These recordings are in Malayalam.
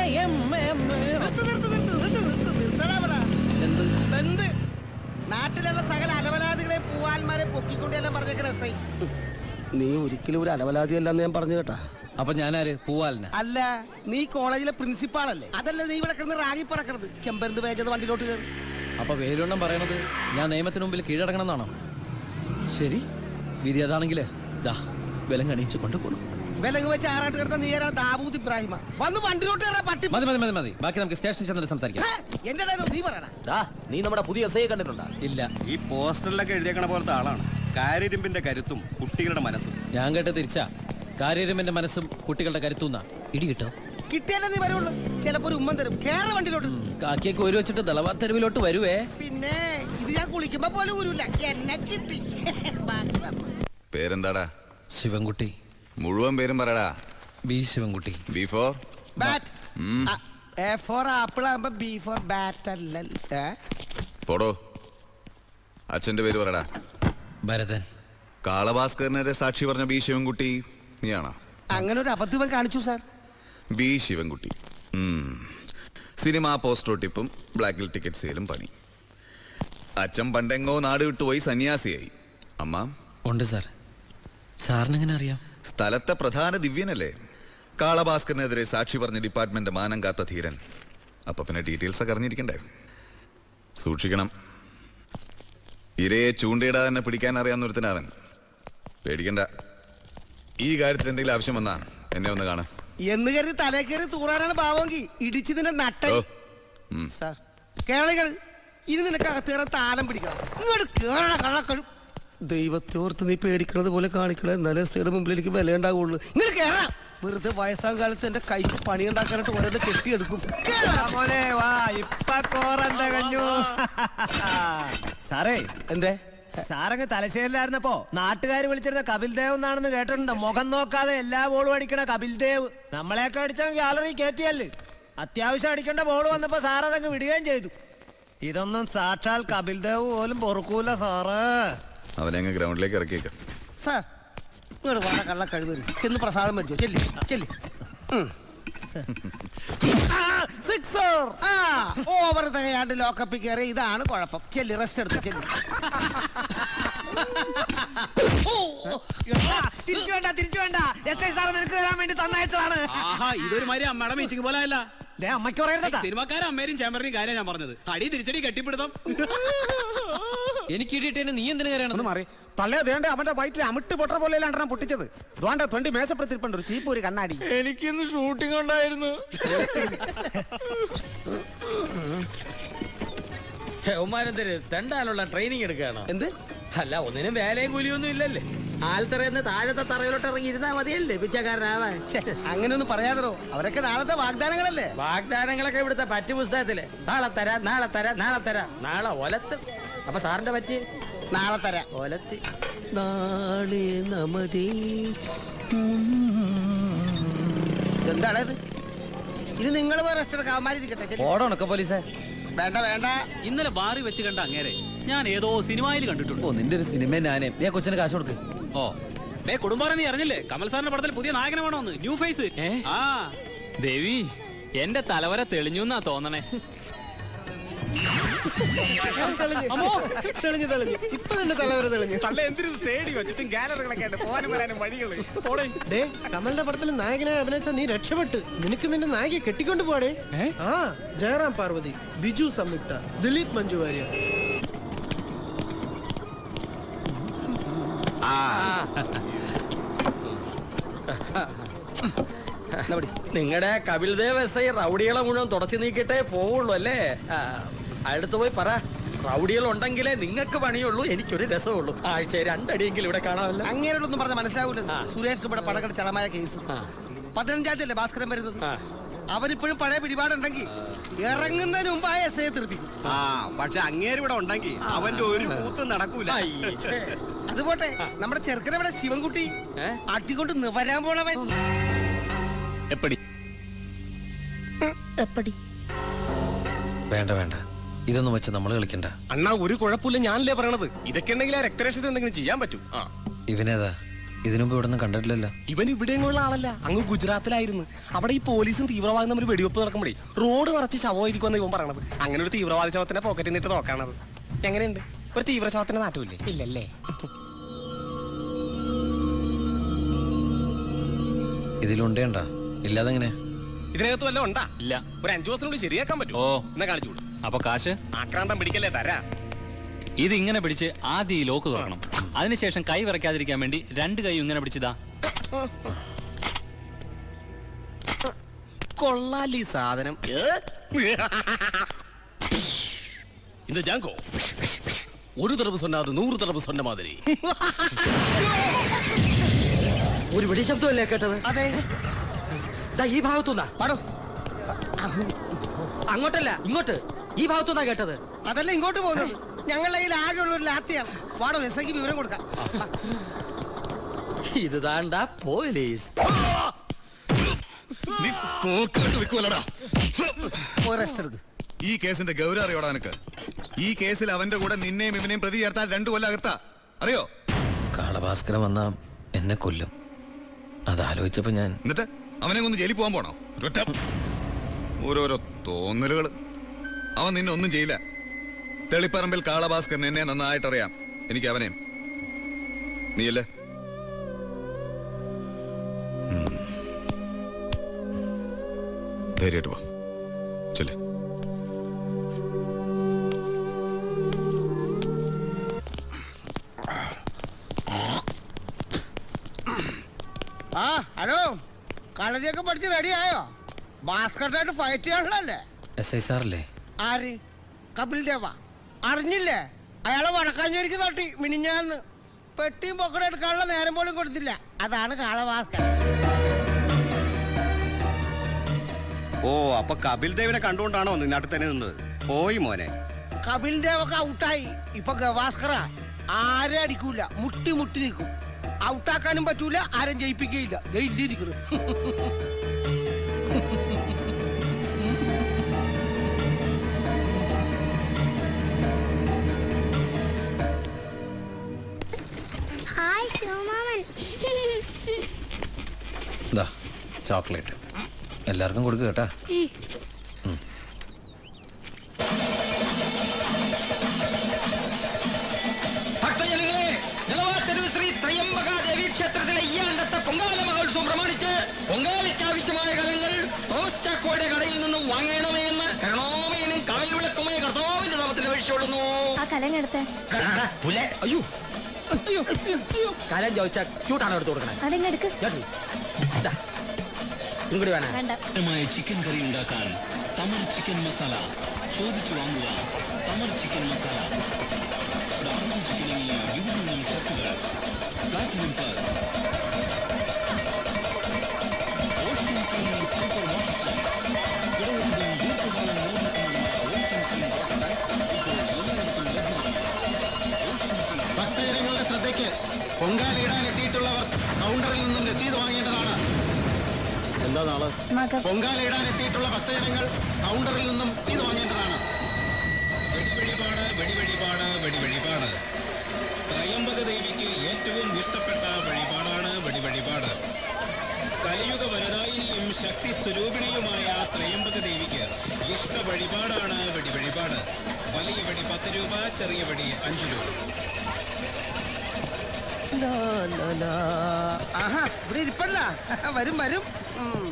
എം എം നിർത്ത്, നിർത്ത്, നിർത്ത്, നിർത്ത്, നിർത്ത്, നിർത്തടാ ഇവിടെ. എന്ത് ബന്ദ്. നാട്ടിലുള്ള സകല അലവലാദികളെ പൂവാന്മാരെ പൊക്കിക്കൊണ്ടെല്ലാം പറഞ്ഞേക്കണ എസ് ഐ നീ ഒരിക്കലും ഒരു അലവലാദിയല്ലെന്ന് ഞാൻ പറഞ്ഞു കേട്ടാ അപ്പൊ ഞാനാര് പൂവാലിന അല്ല നീ കോളേജിലെ പ്രിൻസിപ്പാളല്ലേ അതല്ല നീ ഇവിടെ കിടന്ന് റാഗി പറക്കണത് ചെമ്പരന്ത് വേജത് വണ്ടിയിലോട്ട് കയറി അപ്പൊ വേലുണ്ണം പറയണത് ഞാൻ നിയമത്തിന് മുമ്പിൽ കീഴടങ്ങണം എന്നാണോ ശരി വിധി അതാണെങ്കിൽ ദാ വിലം കണിയിച്ച് കൊണ്ടുപോകണം വിലങ്ങ് വെച്ച് ആറാട്ട് കിടന്ന നീ ആരാ ദാവൂദ് ഇബ്രാഹിമ വന്ന് വണ്ടിയിലോട്ട് കയറാ പട്ടി മതി മതി മതി മതി ബാക്കി നമുക്ക് സ്റ്റേഷനിൽ ചെന്നിട്ട് സംസാരിക്കാം ഹേ, എന്റെ ഇടയിലോ നീ പറയണ ദാ, നീ നമ്മുടെ പുതിയ എസ് ഐ കണ്ടിട്ടുണ്ടാ ഇല്ല ഈ പോസ്റ്ററിലൊക്കെ എഴുതിയേക്കണ പോലത്തെ ആളാണ് കാര്യരുമ്പിന്റെ കരുത്തും കുട്ടികളുടെ മനസ്സും ഞാൻ കേട്ട തിരിച്ചാ കാര്യരുമിന്റെ മനസ്സും കുട്ടികളുടെ കരുത്തുന്ന ഇടി കിട്ടോ കിട്ടിയാലേ നീ വരുള്ളൂ ചിലപ്പോ ഒരു ഉമ്മൻ തരും കേറ വണ്ടിയിലോട്ട് കാക്കിയൊക്കെ ഒരു വെച്ചിട്ട് ദളവാ തെരുവിലോട്ട് വരുവേ പിന്നെ ഇത് ഞാൻ കുളിക്കുമ്പോ പോലും ഊരില്ല എന്നെ കിട്ടി ബാക്കി വന്നു. പേരെന്താടാ ശിവൻകുട്ടി മുഴുവൻ പേരും പറയടാ B Sivankutty B for bat ഉം. ആ, എ ഫോർ ആപ്പിൾ ആകുമ്പോ ബി ഫോർ ബാറ്റ് അല്ല ഏ? പോടോ അച്ഛന്റെ പേര് പറയടാ ഭരതൻ കാളഭാസ്കരനെ സാക്ഷി പറഞ്ഞ ബി ശിവൻകുട്ടി നീയാണോ അങ്ങനെ ഒരു അബദ്ധം ഇവൻ കാണിച്ചു സാർ ബി ശിവൻകുട്ടി ഉം. സിനിമാ പോസ്റ്റർ ഒട്ടിപ്പും ബ്ലാക്കിൽ ടിക്കറ്റ് സെയിലും പണി അച്ഛൻ പണ്ടെങ്ങോ നാട് വിട്ടുപോയി സന്യാസിയായി അമ്മ ഉണ്ട് സാർ സാറിനെങ്ങനെ അറിയാം സ്ഥലത്തെ പ്രധാന ദിവ്യനല്ലേ കാളഭാസ്കറിനെതിരെ സാക്ഷി പറഞ്ഞ ഡിപ്പാർട്ട്മെന്റ് മാനം കാത്ത ധീരൻ അപ്പൊ പിന്നെ ഡീറ്റെയിൽസ് ഒക്കെ അറിഞ്ഞിരിക്കണ്ടേ സൂക്ഷിക്കണം ഇരയെ ചൂണ്ടയിടാതെ തന്നെ പിടിക്കാൻ അറിയാവുന്ന ഒരുത്തനവൻ പേടിക്കണ്ട ഈ കാര്യത്തിൽ എന്തെങ്കിലും ആവശ്യം വന്നാ എന്നെ ഒന്ന് കാണാം എന്ന് കരുതി തലേ കയറി തൂറാനാണ് ഭാവമെങ്കിൽ ഇടിച്ച് നിന്റെ നട്ട ഓ ഉം. സാർ കേരളികൾ ഇനി നിനക്ക് അകത്ത് കയറാൻ താലം പിടിക്കണം ഇങ്ങോട്ട് കേറണ കള്ളക്കൾ ദൈവത്തെ ഓർത്ത് നീ പേടിക്കണത് പോലെ കാണിക്കണം എന്നാലേ എസ്ഐയുടെ മുമ്പിൽ എനിക്ക് വില ഉണ്ടാവുള്ളൂ ഇങ്ങനെ കേറാം വെറുതെ വയസ്സാം കാലത്ത് എന്റെ കൈക്ക് പണി ഉണ്ടാക്കാനായിട്ട് ഓരോ കെട്ടിയെടുക്കും മോനെ വാ ഇപ്പൊ കോറം തികഞ്ഞു സാറേ എന്തേ സാറങ്ങ് തലശ്ശേരിലായിരുന്നപ്പോ നാട്ടുകാർ വിളിച്ചിരുന്ന കപിൽ ദേവ് എന്നാണെന്ന് കേട്ടിട്ടുണ്ട് മുഖം നോക്കാതെ എല്ലാ ബോളും അടിക്കണ കപിൽ ദേവ് നമ്മളെയൊക്കെ അടിച്ചാൽ ഗാലറി കയറ്റിയല്ലേ അത്യാവശ്യം അടിക്കേണ്ട ബോൾ വന്നപ്പോ സാർ അതങ്ങ് വിടുകയും ചെയ്തു ഇതൊന്നും സാക്ഷാൽ കപിൽ ദേവ് പോലും പൊറുക്കൂല സാറ് അവനെ അങ്ങ് ഗ്രൗണ്ടിലേക്ക് ഇറക്കിയേക്കാം സാർ ഇങ്ങോട്ട് വേണ്ട കള്ള കഴിവ് ചെന്ന് പ്രസാദം മേടിച്ചോ ചെല്ലി ചെല്ലി ഉം. ആ ഓവർ തികയാണ്ട് ലോക്കപ്പിൽ കയറി ഇതാണ് കുഴപ്പം ചെല്ലി റെസ്റ്റ് എടുത്ത് ചെല്ലി തിരിച്ചു വേണ്ട തിരിച്ചു വേണ്ട എസ് ഐ സാർ നിനക്ക് തരാൻ വേണ്ടി തന്നയച്ചതാണ് ആഹാ ഇതൊരു മാതിരി അമ്മയുടെ മീറ്റിംഗ് പോലെ അല്ല ദേ അമ്മയ്ക്ക് പറയരുതാ സിനിമക്കാരും അമ്മേരും ചേമ്പറിനും കാര്യം ഞാൻ പറഞ്ഞത് അടി തിരിച്ചടി കെട്ടിപ്പിടുത്തം എനിക്ക് ഇടിയിട്ടേനെ നീ എന്തിനു കയറണം മാറി തള്ളേ ദേണ്ട അവന്റെ വയറ്റിൽ അമിട്ട് പൊട്ട പോലെ രണ്ടെണ്ണം പൊട്ടിച്ചത് ദ്വാണ്ട തൊണ്ടി മേശപ്പുറത്തിരിപ്പുണ്ട് ഒരു ചീപ്പ് ഒരു കണ്ണാടി എനിക്കിന്ന് ഷൂട്ടിംഗ് ഉണ്ടായിരുന്നു ഉമാരെന്തര് തെണ്ടാനുള്ള ട്രെയിനിങ് എടുക്കുകയാണോ എന്ത് അല്ല ഒന്നിനും വേലയും കൂലിയൊന്നും ഇല്ലല്ലേ ആൽത്തറയെന്ന് താഴത്തെ തറയിലോട്ട് ഇറങ്ങി ഇരുന്നാ മതിയല്ലേ പിച്ചക്കാരനാവാൻ ഛെ, അങ്ങനെയൊന്നും പറയാതോ അവരൊക്കെ നാളത്തെ വാഗ്ദാനങ്ങളല്ലേ വാഗ്ദാനങ്ങളൊക്കെ ഇവിടുത്തെ പറ്റു പുസ്തകത്തില് നാളെ തരാം നാളെ തരാം നാളെ തരാം നാളെ ഒലത്ത് അപ്പൊ സാറിന്റെ പറ്റി നാളെ തരാം ഒലത്തി നാളെ നമതി എന്താണ് ഇത് ഇത് നിങ്ങൾ പോയി റെസ്റ്റ് എടുക്കാം അവന്മാരിരിക്കട്ടെ ചെല്ലി. ഓടണൊക്കെ പോലീസേ വേണ്ട വേണ്ട ഇന്നലെ ബാറി വെച്ച് കണ്ട അങ്ങേരെ ഞാൻ ഏതോ സിനിമയിൽ കണ്ടിട്ടുണ്ട് ഓ നിന്റെ ഒരു സിനിമ ഞാനേ നീ ആ കൊച്ചിന് കാശ് കൊടുക്ക് ഓ ഡേ കുടുംബാരം നീ അറിഞ്ഞില്ലേ കമൽ സാറിന്റെ പടത്തിൽ പുതിയ നായകനെ വേണമെന്ന് ന്യൂ ഫേസ് ആ ദേവി എന്റെ തലവര തെളിഞ്ഞു എന്നാ തോന്നണേ അമ്മോ തെളിഞ്ഞു തെളിഞ്ഞു ഇപ്പൊ തന്നെ തലവരെ തെളിഞ്ഞു തള്ള എന്തിനു സ്റ്റേഡിയം ചുറ്റും ഗാലറികളൊക്കെ ഉണ്ട് പോകാനും വരാനും വഴികള് പോടേ ഡേ കമലിന്റെ പടത്തിൽ നായകനായി അഭിനയിച്ച നീ രക്ഷപ്പെട്ടു നിനക്ക് നിന്റെ നായികയെ കെട്ടിക്കൊണ്ട് പോടേ ആ ജയറാം പാർവതി ബിജു സംയുക്ത ദിലീപ് മഞ്ജു വാര്യർ നിങ്ങളുടെ കപിൽ ദേവ് എസ് ഐ റൗഡികളെ മുഴുവൻ തുടച്ചു നീക്കിയിട്ടേ പോവുള്ളൂ അല്ലേ ആ, അടുത്ത് പോയി പറ റൗഡികൾ ഉണ്ടെങ്കിലേ നിങ്ങൾക്ക് പണിയുള്ളൂ എനിക്കൊരു രസമുള്ളൂ ആഴ്ച രണ്ടടിയെങ്കിലും ഇവിടെ കാണാമല്ലോ അങ്ങനെയൊന്നും പറഞ്ഞ മനസ്സിലാവില്ല സുരേഷ് ഇവിടെ പടക്കട ചളമായ കേസ് പതിനഞ്ചാം തീയതി അല്ലേ ഭാസ്കരൻ വരുന്നത് അവനിപ്പോഴും പഴയ പിടിപാടുണ്ടെങ്കിൽ ഇറങ്ങുന്നതിന് മുമ്പ് ആ എസ് ഐ തീർപ്പിക്കും ആ പക്ഷെ അങ്ങേര് ഇവിടെ ഉണ്ടെങ്കിൽ അവന്റെ ഒരു കൂത്തും നടക്കൂല അയ്യേ. അത് പോട്ടെ നമ്മുടെ ചെറുക്കനെവിടെ ശിവൻകുട്ടി അടികൊണ്ട് നിവരാൻ പോണവൻ എപ്പടി വേണ്ട വേണ്ട ഇതൊന്നും വെച്ച് നമ്മൾ കളിക്കണ്ട അണ്ണാ ഒരു കുഴപ്പമില്ല ഞാനല്ലേ പറയണത് ഇതൊക്കെ ഉണ്ടെങ്കിൽ ആ രക്തരക്ഷത എന്തെങ്കിലും ചെയ്യാൻ പറ്റും ആ ഇവനേതാ ഇതിനുമ്പ് ഇവിടെ നിന്ന് കണ്ടിട്ടില്ലല്ലോ ഇവൻ ഇവിടെയുള്ള ആളല്ല അങ്ങ് ഗുജറാത്തിലായിരുന്നു അവിടെ ഈ പോലീസും തീവ്രവാദം തമ്മിൽ വെടിവെപ്പ് നടക്കുമ്പോഴേ റോഡ് നിറച്ച് ശവമായിരിക്കുമെന്ന് ഇവൻ പറയണത് അങ്ങനെ ഒരു തീവ്രവാദ ശവത്തിന്റെ പോക്കറ്റിൽ നിന്നിട്ട് നോക്കാണത് എങ്ങനെയുണ്ട് ഒരു തീവ്ര ശവത്തിന്റെ നാട്ടുമില്ലേ ഇല്ലല്ലേ ഇതിലുണ്ടേണ്ട ഇല്ലാതെ എങ്ങനെ ഇതിനകത്ത് വല്ലതും ഉണ്ടാ ഇല്ല ഒരു അഞ്ചു ദിവസത്തിനുള്ളിൽ ശരിയാക്കാൻ പറ്റും ഓ. എന്നാ കാണിച്ചു വിടും അപ്പൊ കാശ് ആക്രാന്തം പിടിക്കല്ലേ തരാ ഇത് ഇങ്ങനെ പിടിച്ച് ആദ്യം ഈ ലോക്ക് തുറക്കണം അതിനുശേഷം കൈ വിറയ്ക്കാതിരിക്കാൻ വേണ്ടി രണ്ട് കൈ ഇങ്ങനെ പിടിച്ചതാ കൊള്ളാലി സാധനം இந்த ஜாங்கோ ஒரு தடவை சொன்னாது நூறு தடவை சொன்ன மாதிரி ഒരു വെടിശബ്ദമല്ലേ കേട്ടത് അതെ ദാ ഈ ഭാഗത്തുനിന്നാ പാടോ അങ്ങോട്ടല്ല ഇങ്ങോട്ട് ഈ ഭാഗത്തുനിന്നാ കേട്ടത് അതല്ല ഇങ്ങോട്ട് പോകുന്നത് ഞങ്ങളുടെ കയ്യിൽ ആകെയുള്ള ഒരു ലാത്തിയാണ് പാടോ എസ് ഐക്ക് വിവരം കൊടുക്കാം ഇത് താണ്ട പോലീസ് നീ പോക്കിട്ട് വെക്കുവല്ലടാ പോയി റെസ്റ്റ് എടുക്ക് ഈ കേസിന്റെ ഗൗരവം അറിയോടാ നിനക്ക് ഈ കേസിൽ അവന്റെ കൂടെ നിന്നെയും ഇവനെയും പ്രതി ചേർത്താൽ രണ്ടു കൊല്ലം അകത്താ അറിയോ കാളഭാസ്കരൻ വന്നാ എന്നെ കൊല്ലും അതാലോചിച്ചപ്പോ ഞാൻ എന്നിട്ട് അവനെ ഒന്ന് ജയിലിൽ പോകാൻ പോണോ ഒറ്റ ഓരോരോ തോന്നലുകൾ അവൻ നിന്നെ ഒന്നും ചെയ്യില്ല തെളിപ്പറമ്പിൽ കാളഭാസ്കരൻ എന്നെ നന്നായിട്ടറിയാം എനിക്ക് അവനെയും നീയല്ലേ ഉം. ധൈര്യമായിട്ട് പോ ചെല്ലേ ആ ഹലോ കളരിയൊക്കെ പഠിച്ച് റെഡി ആയോ ബാസ്കറ്റായിട്ട് ഫൈറ്റ് ചെയ്യാനുള്ളല്ലേ എസ് ഐ സാറല്ലേ ആര് കപിൽ ദേവ അറിഞ്ഞില്ലേ അയാളെ വടക്കാഞ്ചേരിക്ക് തട്ടി മിനിഞ്ഞാന്ന് പെട്ടിയും പൊക്കടെ എടുക്കാനുള്ള നേരം പോലും കൊടുത്തില്ല അതാണ് കാളഭാസ്കർ ഓ അപ്പൊ കപിൽ ദേവിനെ കണ്ടുകൊണ്ടാണോ നീ നാട്ടിൽ തന്നെ നിന്നത് പോയി മോനെ കപിൽ ദേവൊക്കെ ഔട്ടായി ഇപ്പൊ ഗവാസ്കറ ആരെ അടിക്കൂല മുട്ടി മുട്ടി നിൽക്കും ഔട്ടാക്കാനും പറ്റൂല ആരും ജയിപ്പിക്കുകയില്ല ദേ ഇല്ലിരിക്കുന്നു ഹായ് ശിവമാമൻ ഇതാ ചോക്ലേറ്റ് എല്ലാവർക്കും കൊടുക്കുക കേട്ടാ ഭക്തജനങ്ങളെ നിലവാർത്തെരുവ് ശ്രീ ത്രയംബക ദേവി ക്ഷേത്രത്തിലെ ഈ ആണ്ടത്തെ പൊങ്കാല മഹോത്സവം പ്രമാണിച്ച് പൊങ്കാലയ്ക്ക് ആവശ്യമായ കലങ്ങൾ തോമസ് ചാക്കോയുടെ കടയിൽ നിന്നും വാങ്ങണമേ എന്ന് കരുണാമയനും കായൽ വിളക്കുമായ കർത്താവിന്റെ നാമത്തിൽ അപേക്ഷിച്ചോളുന്നു ആ കലങ്ങെടുത്ത് അയ്യോ അയ്യോ അയ്യോ കലം ചോദിച്ചാൽ ക്യൂട്ടാണ് എടുത്തു കൊടുക്കണേ അതെങ്ങെടുക്ക് ഇങ്ങോട്ട് വേണേ വേണ്ട ചിക്കൻ കറി ഉണ്ടാക്കാൻ തമർ ചിക്കൻ മസാല ചോദിച്ചു വാങ്ങുക തമർ ചിക്കൻ മസാല ബ്രൗൺ ചിക്കനിൽ വിവിധ ചേർക്കുക platinum plus ocean cream super motor കിടവുന്നതും ദീർഘകാലം നിലനിൽക്കുന്നതുമായ ഓഷ്യൻ ക്രീം ഭക്തജനങ്ങളുടെ വാട്ടർ ഇപ്പോൾ വിലയിരുത്തും ലഭ്യമാണ് ശ്രദ്ധയ്ക്ക് പൊങ്കാലയിടാൻ എത്തിയിട്ടുള്ളവർ കൗണ്ടറിൽ നിന്നും രസീത് വാങ്ങേണ്ടതാണ് എന്താ നാളെ മകം പൊങ്കാലയിടാൻ എത്തിയിട്ടുള്ള ഭക്തജനങ്ങൾ കൗണ്ടറിൽ നിന്നും ഇത് വാങ്ങേണ്ടതാണ് വെടിവഴിപാട് വെടിവഴിപാട് വെടിവഴിപാട് ത്രയംബക ദേവിക്ക് ഏറ്റവും ഇഷ്ടപ്പെട്ട വഴിപാടാണ് വെടിവഴിപാട് കലിയുഗ വരദായിനിയും ശക്തി സ്വരൂപിണിയുമായ ത്രയംബക ദേവിക്ക് ഇഷ്ട വഴിപാടാണ് വെടിവഴിപാട് വലിയ വെടി പത്ത് രൂപ ചെറിയ വെടി അഞ്ച് രൂപ ആഹാ ഇവിടെ ഇരിപ്പല്ല വരും വരും ഉം.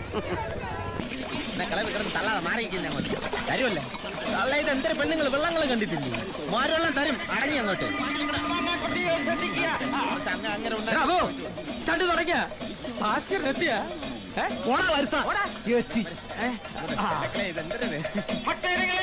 തരുമല്ലേ തള്ള ഇത് എന്തൊരു പെണ്ണുങ്ങൾ വെള്ളങ്ങൾ കണ്ടിട്ടില്ലേ മാരെല്ലാം തരും അടങ്ങി അങ്ങോട്ട് അപ്പോ സ്റ്റണ്ട് തുടങ്ങിയ ഭാസ്കർ എത്തിയ ഓടാ വരുത്താ ഏച്ചി. ഭക്തജനങ്ങളെ